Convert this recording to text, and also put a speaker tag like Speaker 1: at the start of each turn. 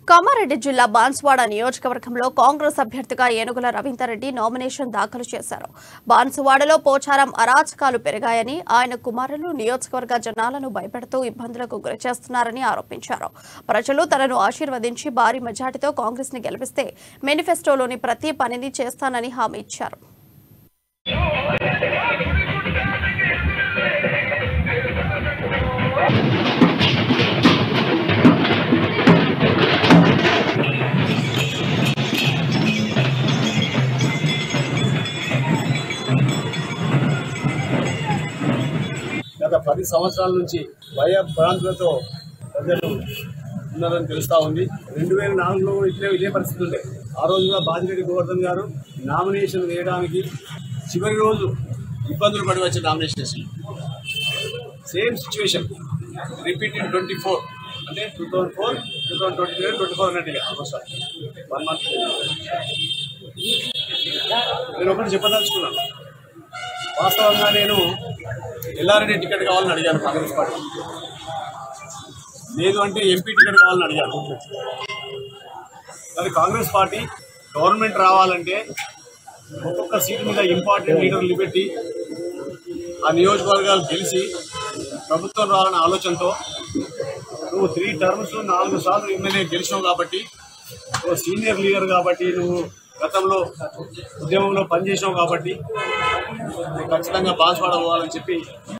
Speaker 1: కామారెడ్డి జిల్లా బాన్స్వాడ నియోజకవర్గంలో కాంగ్రెస్ అభ్యర్థిగా ఏనుగుల రవీందర్ రెడ్డి నామినేషన్ దాఖలు చేశారు బాన్సువాడలో పోచారం అరాచకాలు పెరిగాయని ఆయన కుమారులు నియోజకవర్గ జనాలను భయపెడుతూ ఇబ్బందులకు గురిచేస్తున్నారని ఆరోపించారు ప్రజలు తనను ఆశీర్వదించి భారీ మెజార్టీతో కాంగ్రెస్ ని గెలిపిస్తే మేనిఫెస్టోలోని ప్రతి పనిని చేస్తానని హామీ ఇచ్చారు
Speaker 2: గత పది సంవత్సరాల నుంచి భయ భ్రాంతులతో ప్రజలు ఉన్నారని తెలుస్తా ఉంది రెండు వేల నాలుగులో కూడా ఇట్లే ఇదే పరిస్థితి ఉండే ఆ రోజు కూడా బాజిరెడ్డి గోవర్ధన్ గారు నామినేషన్ వేయడానికి చివరి రోజు ఇబ్బందులు పడి వచ్చే nominations same situation repeat in twenty four అంటే two thousand four two thousand twenty three twenty four అన్నట్టుగా వన్ మంత్ నేను ఒకటి చెప్పదలుచుకున్నాను వాస్తవంగా నేను ఎల్లారెడ్డి టికెట్ కావాలని అడిగాను కాంగ్రెస్ పార్టీ లేదు అంటే ఎంపీ టికెట్ కావాలని అడిగాను కానీ కాంగ్రెస్ పార్టీ గవర్నమెంట్ రావాలంటే ఒక్కొక్క సీటు మీద ఇంపార్టెంట్ లీడర్లు పెట్టి ఆ నియోజకవర్గాలు గెలిచి ప్రభుత్వం రావాలనే ఆలోచనతో నువ్వు త్రీ టర్మ్స్ నాలుగు సార్లు ఎమ్మెల్యే గెలిచావు కాబట్టి నువ్వు సీనియర్ లీడర్ కాబట్టి నువ్వు గతంలో ఉద్యమంలో పనిచేసావు కాబట్టి నువ్వు ఖచ్చితంగా బాన్స్వాడ పోవాలని చెప్పి